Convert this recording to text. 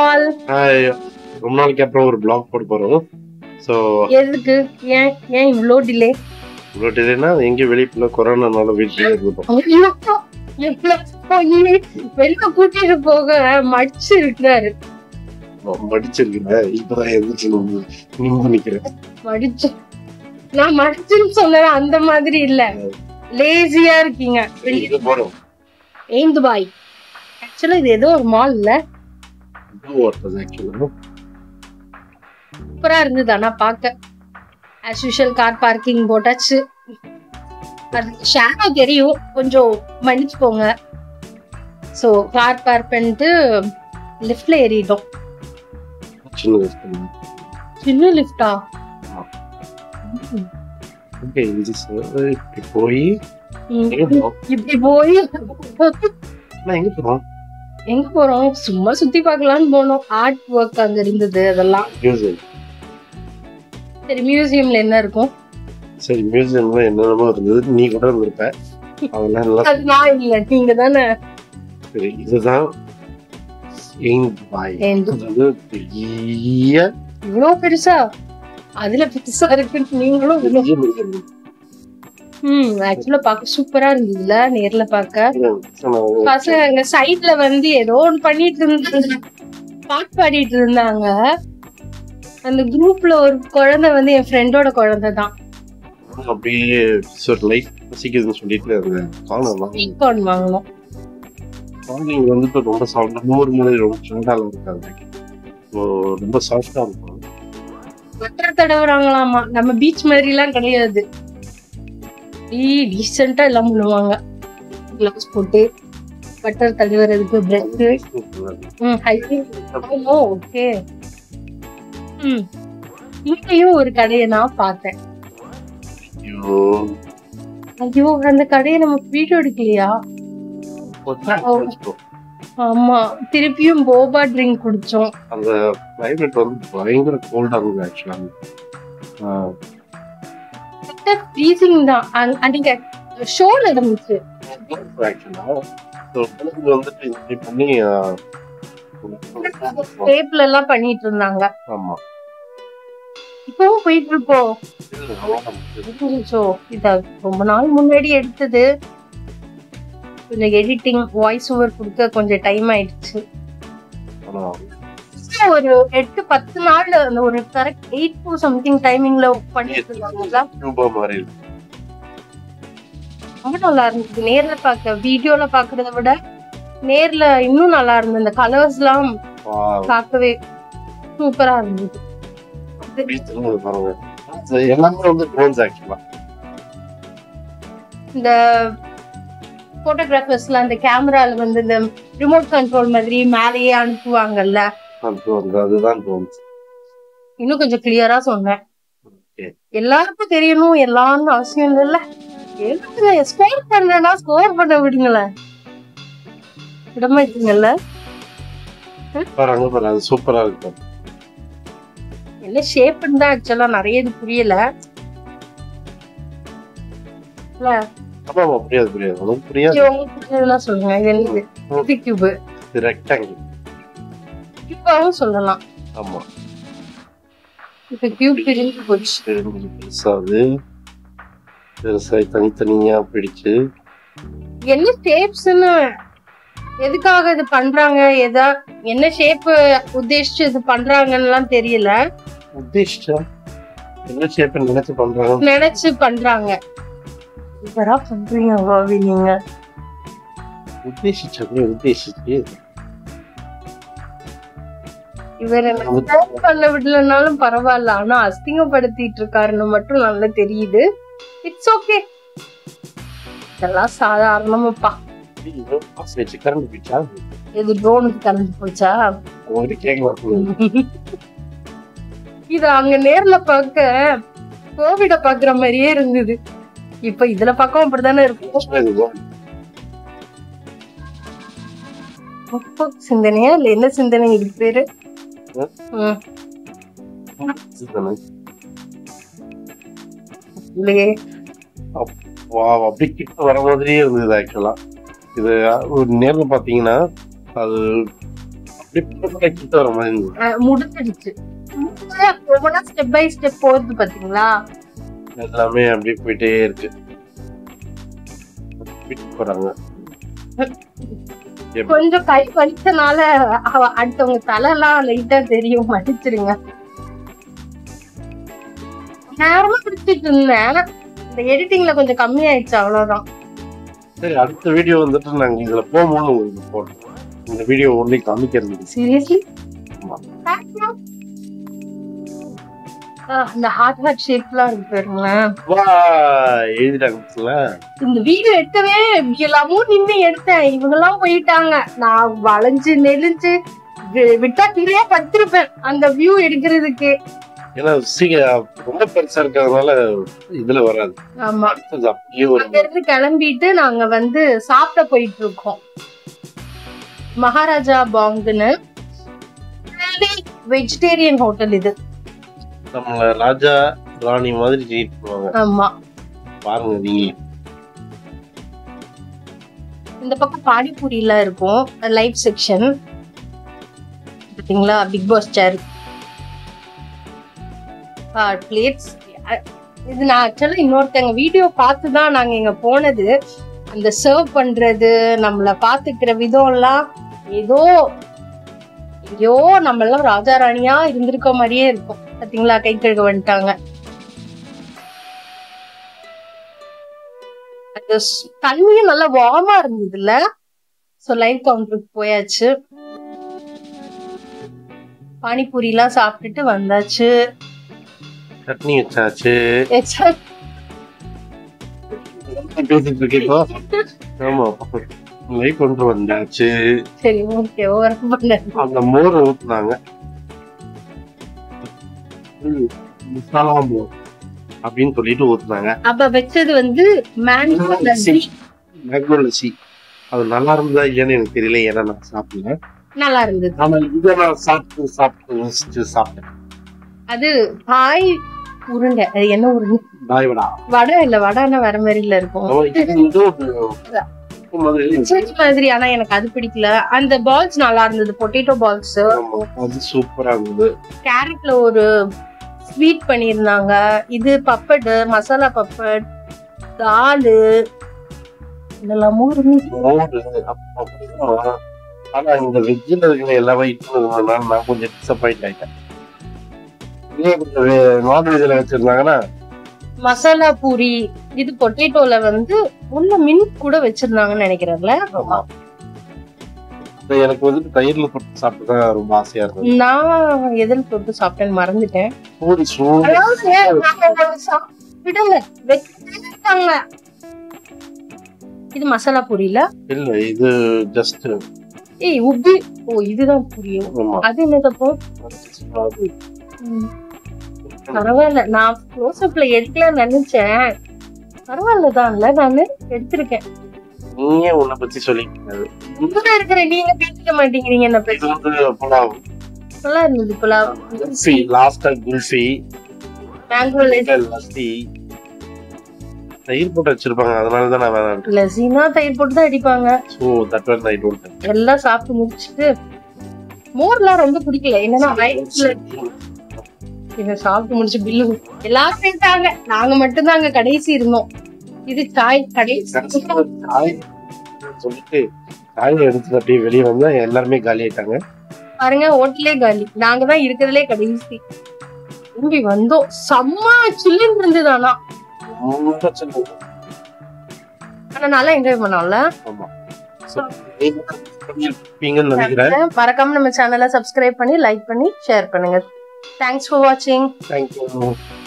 All hi ரொம்ப நாளைக்கு அப்புறம் ஒரு பிளாக் போட போறோம் ஸோ எதுக்கு ஏன் ஏன் இவ்ளோ டிலே இவ்வளோ டிலேனா எங்கேயும் வெளியே போல கொரோனானால வீட்லயே இருந்துட்டோம் வெளில கூட்டிட்டு போக மடிச்சு இருக்கிறாரு மடிச்சிருக்கீங்க இப்பதான் எந்திரிச்சு நின்று நிக்கிறேன் மடிச்சு நான் மடிச்சுன்னு சொன்னேன் அந்த மாதிரி இல்ல லேசியா இருக்கீங்க இது போறோம் ஏன் துபாய் ஆக்சுவலா இது ஏதோ ஒரு மால் இல்ல ஓட்டுறது ஆக்சுவலாக சூப்பரா இருந்தது ஆனா பாக்க ஆஸ் யூஷுவல் கார் பார்க்கிங் போட்டாச்சு அது ஷேடோ தெரியும் கொஞ்சம் மன்னிச்சுக்கோங்க ஸோ கார் பார்க் பண்ணிட்டு லிஃப்ட்ல ஏறிட்டோம் சின்ன வயசுல சின்ன லிஃப்டா ஓகே இது சார் இப்படி போய் எங்க போறோம் இப்படி போய் நான் எங்க போறோம் எங்க போறோம் சும்மா சுத்தி பார்க்கலாம்னு போனோம் ஆர்ட் ஒர்க் அங்க இருந்தது அதெல்லாம் மியூசியம் சரி மியூசியம்ல என்ன இருக்கும் சரி மியூசியம்ல என்னென்னமோ இருந்தது நீ கூட இருந்திருப்ப அதெல்லாம் நல்லா அது நான் இல்ல நீங்க தானே சரி இதுதான் எங் பாய் ஏந்து. அது பெரிய இவ்வளவு பெருசா அதுல பெருசா இருக்குன்னு நீங்களும் இவ்வளவு- பெரிய museum. ம் ஆக்சுவலா பார்க்க சூப்பரா இருந்ததுல நேர்ல பார்க்க நான் பசங்க அங்க சைட்ல வந்து ஏதோ ஒண்ணு பண்ணிட்டு இருந்தாங்க பாட்டு பாடிட்டு இருந்தாங்க அந்த குரூப்ல ஒரு குழந்தை வந்து என் ஃப்ரெண்டோட குழந்தை தான் அப்படியே ஒரு லைட் பசிக்குதுன்னு சொல்லிட்டு அந்த காணலாம் ஸ்வீட் வாங்கணும் குழந்தைங்க வந்துட்டு ரொம்ப சாஃப்ட் நூறு முறை ரொம்ப சாஃப்டாக இருக்காது So, ரொம்ப சாஃப்டா இருக்கும் பட்டர் தடவுறாங்களாமா நம்ம பீச் மாதிரி எல்லாம் கிடையாது டீசெண்டா எல்லாம் பண்ணுவாங்க கிளவுஸ் போட்டு பட்டர் தடவுறதுக்கு பிரெட் ம் ஹைஜீன் ஓகே ம் இங்கேயும் ஒரு கடையை நான் பார்த்தேன் ஐயோ ஐயோ அந்த கடையை நம்ம வீடியோ எடுக்கலையா ஆமா திருப்பியும் போபா ட்ரிங்க் குடிச்சோம் அந்த கிளைமேட் வந்து பயங்கர கோல்டா இருந்தது ஆக்சுவலா ஃப்ரீசிங் தான் அங்க- அன்னைக்கு ஷோல இருந்துச்சு ஆக்சுவலா வந்துட்டு இப்படி பண்ணி ஆஹ், டேப்ல எல்லாம் பண்ணிட்டு இருந்தாங்க ஆமா இப்பவும் போயிட்டு இருக்கோம் இது நல்லா இருந்துச்சு. ஸோ இத ரொம்ப நாள் முன்னாடி எடுத்தது கொஞ்சம் எடிட்டிங் வாய்ஸ் ஓவர் கொடுக்க கொஞ்சம் டைம் ஆயிடுச்சு ஆனா ஒரு எட்டு பத்து நாள் அந்த ஒரு கரெக்ட் எயிட் டு சம்திங் டைமிங்ல பண்ணிட்டு இருந்தாங்களா கியூபா மாதிரி இருக்கு ரொம்ப நல்லா இருந்தது நேர்ல பார்க்க வீடியோல பாக்குறத விட நேர்ல இன்னும் நல்லா இருந்தது இந்த கலர்ஸ் எல்லாம் Wow. பார்க்கவே சூப்பரா இருந்தது அப்படியே திரும்ப பாருங்க இது எல்லாமே வந்து ட்ரோன்ஸ் ஆக்சுவலா இந்த போட்டோகிராஃபர்ஸ்ல அந்த கேமரால வந்து இந்த ரிமோட் கண்ட்ரோல் மாதிரி மேலேயே அனுப்புவாங்கல்ல ட்ரோன்ஸ் அதுதான் ட்ரோன்ஸ் இன்னும் கொஞ்சம் கிளியரா சொன்னேன் Okay. எல்லாருக்கும் தெரியணும் எல்லாரும் அவசியம் இல்லைல்ல எழுதுங்க ஸ்கோர் பண்ணனா ஸ்கோர் பண்ண விடுங்களேன் விடமாட்டீங்கல்ல பாருங்க பாருங்க அது சூப்பரா இருக்கும் என்ன ஷேப்னு தான் ஆக்சுவலா நிறைய இது புரியல இல்ல ஆமா ஆமா புரியாது புரியாது உனக்கு புரியாது இது உங்களுக்கு புரிஞ்சதுன்னா சொல்லுங்க இது என்னது கியூப் இது ரெக்டாங்கிள் கியூபாவும் சொல்லலாம் ஆமா இப்ப கியூப் பிரிஞ்சு போச்சு பெருஞ்சு பெருசாது பெருசாகி தனித்தனியா பிடிச்சு என்ன ஷேப்ஸ்னு எதுக்காக இது பண்றாங்க எதா என்ன ஷேப் உத்தேசிச்சு இது பண்றாங்கன்னுலாம் தெரியல உத்தேசிச்சா என்ன ஷேப் நினைச்சு பண்றாங்க நினைச்சு பண்றாங்க இவரா பண்றீங்க பாவி நீங்க உத்தேசிச்சது உத்தேசிச்சு இவர் என்ன scope பண்ண விடலனாலும் பரவாயில்ல ஆனா அசிங்கப்படுத்திட்டு இருக்காருன்னு மட்டும் நல்லா தெரியுது இட்ஸ் ஓகே இதெல்லாம் சாதாரணமாப்பா ஐயோ, பாஸ் வச்சு கரண்ட் போயிச்சா இது ட்ரோனுக்கு கலந்து போச்சா ஒரு கேட்கலாம் இது அங்க நேர்ல பார்க்க கோவிட பாக்குற மாதிரியே இருந்தது இப்ப இதுல பக்கம் அப்படித்தானே இருக்கும் முற்போக்கு சிந்தனையா இல்ல என்ன சிந்தனை இது பேரு ம், இல்லையே வா அப்படி கிட்ட வர மாதிரியே இருந்தது ஆக்சுவலா இது ஒரு நேர்ல பாத்தீங்கன்னா அது இப்படி பக்கத்துல கிட்ட வர மாதிரி இருந்தது. அஹ் முடிஞ்சிடுச்சு ஒவ்வொன்றா ஸ்டெப் பை ஸ்டெப் போகுது பாத்தீங்களா எல்லாமே அப்படியே போயிட்டே இருக்கு விட்டு போறாங்க கொஞ்சம் கை வலிச்சனால அவ- அடுத்தவங்க தலை எல்லாம் லைட்டா தெரியும் மன்னிச்சிருங்க நேரமா பிடிச்சிட்டு இருந்தேன் இந்த எடிட்டிங்ல கொஞ்சம் கம்மி ஆயிடுச்சு அவ்வளவுதான் சரி அடுத்த வீடியோ வந்துட்டு நாங்க இதுல போகும்போது உங்களுக்கு போடுறோம் இந்த வீடியோ ஒன்லி காமிக்கிறது சீரியஸ்லி ஆமா. இந்த ஹார்ட் ஹார்ட் ஷேப்லாம் இருக்கு பாருங்களேன் வா எழுதிட்டாங்க இந்த வீடியோ எடுக்கவே எல்லாமோ நின்னு எடுத்தேன் இவங்க எல்லாம் போயிட்டாங்க நான் வளைஞ்சு நெளிஞ்சு வி- விட்டா கீழே பத்திருப்பேன் அந்த வியூ எடுக்கிறதுக்கு ஏன்னா சீக்கிரம் ரொம்ப பெருசா இருக்கிறதுனால இதுல வராது ஆமா அடுத்தது அப்படியே ஒரு அங்க இருந்து கிளம்பிட்டு நாங்க வந்து சாப்பிட போயிட்டு இருக்கோம் மகாராஜா பாங்குன்னு வெஜிடேரியன் ஹோட்டல் இது நம்மள ராஜா ராணி மாதிரி ட்ரீட் பண்ணுவாங்க ஆமா பாருங்க நீங்க இந்த பக்கம் பானிபூரி எல்லாம் இருக்கும் லைவ் செக்ஷன் பாத்தீங்களா பிக் பாஸ் சேர் பிளேட்ஸ் இது நான் ஆக்சுவலா இன்னொருத்தங்க வீடியோ பார்த்து தான் நாங்க இங்க போனது அந்த சர்வ் பண்றது நம்மள பாத்துக்கிற விதம் எல்லாம் ஏதோ ஐயோ நம்ம எல்லாம் ராஜா ராணியா இருந்திருக்க மாதிரியே இருக்கும் பாத்தீங்களா கை கழுக வந்துட்டாங்க அந்த ஸ்- தண்ணியும் நல்லா வார்மா இருந்ததுல்ல சோ லைவ் கவுண்டருக்கு போயாச்சு பானிபூரி எல்லாம் சாப்பிட்டுட்டு வந்தாச்சு சட்னி வச்சாச்சு Except பேசிட்டு இருக்கீங்களா ஆமா லைட் கொண்டு வந்தாச்சு சரி ஓகே ஓவர் பண்ண அந்த மோரை ஊத்துனாங்க ம், மசாலா மோர் அப்படின்னு சொல்லிட்டு ஊத்துனாங்க அப்ப வச்சது வந்து மேங்கோ லஸ்ஸி மேங்கோ லஸ்ஸி அது நல்லா இருந்ததா இல்லையான்னு எனக்கு தெரியல ஏன்னா நான் சாப்பிடல நல்லா இருந்தது ஆனா இதை நான் சாப்பிட்டு சாப்பிட்டு ருசிச்சு சாப்பிட்டேன் அது பாய் உருண்டை அது என்ன உருண்டை பாய் வடா வடை இல்ல வடைன்னா வேற மாதிரில இருக்கும் ஆமா, இது வந்து ஒரு உப்பு மாதிரி இருந்துச்சு. சரி மாதிரி ஆனா எனக்கு அது பிடிக்கல அந்த பால்ஸ் நல்லா இருந்தது பொட்டேட்டோ பால்ஸ் ஆமா, அது சூப்பரா இருந்தது கேரட்ல ஒரு ஸ்வீட் பண்ணியிருந்தாங்க இது பப்படு மசாலா பப்பட் தாலு இதெல்லாமோ இருந்துச்சு மோரு அப்புறம் ஆனா இந்த வெஜ்ஜில் இருக்கிற எல்லா வயிற்றுனால நான் கொஞ்சம் டிசப்பாயிண்ட் ஆயிட்டேன் இதே கொஞ்சம் நான்வெஜ்ல வச்சிருந்தாங்கன்னா மசாலா பூரி இது பொட்டேட்டோல வந்து உள்ள மின் கூட வச்சிருந்தாங்கன்னு நினைக்கிறேன்ல ஆமா இப்ப எனக்கு வந்துட்டு தயிர்ல போட்டு சாப்பிட்டு தான் ரொம்ப ஆசையா இருந்தது நான் எதில் தொட்டு சாப்பிட்டேன்னு மறந்துட்டேன் பூரி சூடு அதாவது நாங்க சா- விடுங்க வச்சிருக்காங்க இது மசாலா பூரியில இல்ல இது ஜஸ்ட் ஏய் உப்பி ஓ இதுதான் புரியும் ஆமா அது என்னதப்போ பரவாயில்ல நான் க்ளோஸ்அப்ல எடுக்கலாம்னு நினைச்சேன் பரவாயில்லதான்ல நானு எடுத்திருக்கேன் நீயே உன்னை பத்தி சொல்லிக்கிறது கூட இருக்கிற நீங்க பேசிக்க மாட்டேங்கிறீங்க என்ன இது பேச வந்து புலாவ் நல்லா இருந்தது புலாவ் குல்ஃபி லாஸ்டா குல்ஃபி மேங்கோ லஸ்ஸி தயிர் போட்டு வச்சிருப்பாங்க அதனால தான் நான் வேணாம் லசினா தயிர் போட்டு தான் அடிப்பாங்க so that one I don't எல்லாம் சாப்பிட்டு முடிச்சிட்டு மோர்லாம் ரொம்ப பிடிக்கல என்னன்னா வயிற்றுல இதை சாப்பிட்டு முடிச்சு பில்லு எல்லாரும் போயிட்டாங்க நாங்க மட்டும் அங்க கடைசி இருந்தோம் இது சாய் கடைசி காய் சொல்லிட்டு காயை எடுத்துட்டு அப்படியே வெளியே வந்தா எல்லாருமே காலி ஆயிட்டாங்க பாருங்க ஹோட்டலே காலி நாங்க தான் இருக்கிறதுலே கடைசி திரும்பி வந்தோம் செம்ம சில்லுன்னு இருந்தது ஆனா ரொம்ப சின்ன ஆனா நல்லா என்ஜாய் பண்ணோம்ல ஆமா So, நீங்க பண்ணிருப்பீங்கன்னு நினைக்கிறேன் மறக்காம நம்ம சேனலை சப்ஸ்கிரைப் பண்ணி லைக் பண்ணி ஷேர் பண்ணுங்க தேங்க்ஸ் ஃபார் வாட்சிங் தேங்க்யூ